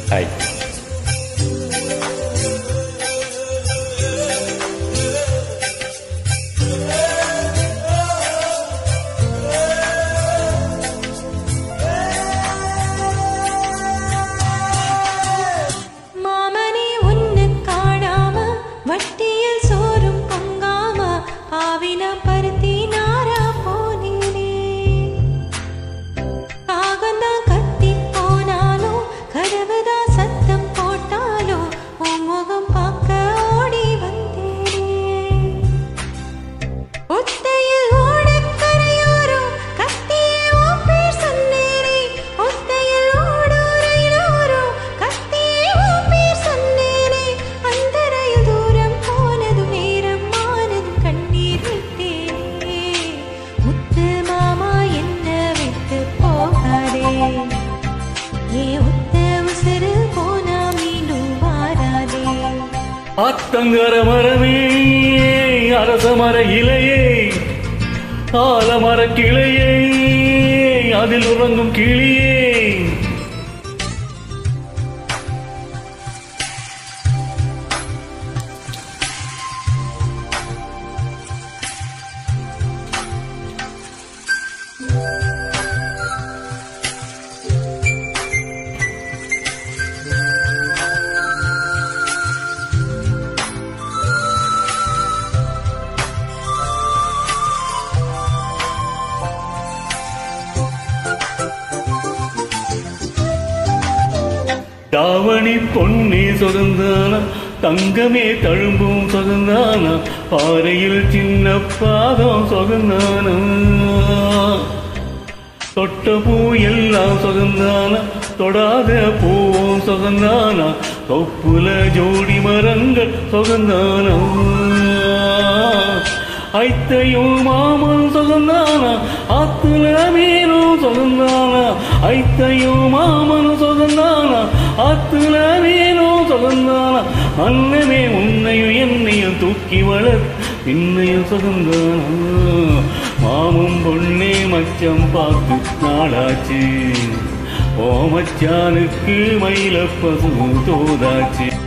hi மாமனே உன்னை காணாம வட்டியில் சோறும் பொங்காம ஆவின பருத்தி நாரா போனேனே காகந்தான் கத்தி போனாலும் கதவுதான் சத்தம் போட்டாலும் உன் முகம் பார்க்க ஓடி வந்தேனே ஒத்தையில் ஓடக்கரையோரம் கத்தியே உன் பேர் சொன்னேனே ஒத்தையில் ஓடோரையோரம் கத்தியே உன் பேர் சொன்னேனே அந்த ரயில் தூரம் போனதும் நேரம் ஆனதும் கண்ணீர் விட்டேனே முத்து மாமா என்ன விட்டு போகாதே ஏ ஒத்த உசுறு போனா மீண்டும் வாராதே ஆத்தங்கர மரமே அரச மர இலையே ஆலமர கிளையே அதில் உறங்கும் கிளியே தாவணி பொன்னே சொகந்தானா தங்கமே தழும்பும் சொகந்தானா பாறையில் சின்ன பாதம் சொகந்தானா தொட்ட பூ எல்லாம் சொகந்தானா தொடாத பூவும் சொகந்தானா தொப்புல ஜோடி மரங்கள் சொகந்தானா ஐத்தையும் மாமன் சொகந்தானா ஆத்துல மீனும் சொகந்தானா ஐத்தையும் மாமன் சொகந்தானா ஆத்துல மீனும் சொகந்தானா மன்னனே உன்னையும் என்னையும் தூக்கி வளர் பின்னையும் சொகந்தானா மாமும் பொண்ணே மச்சம் பார்த்து நாளாச்சு ஓ மச்சானுக்கு மயில பசு தோதாச்சு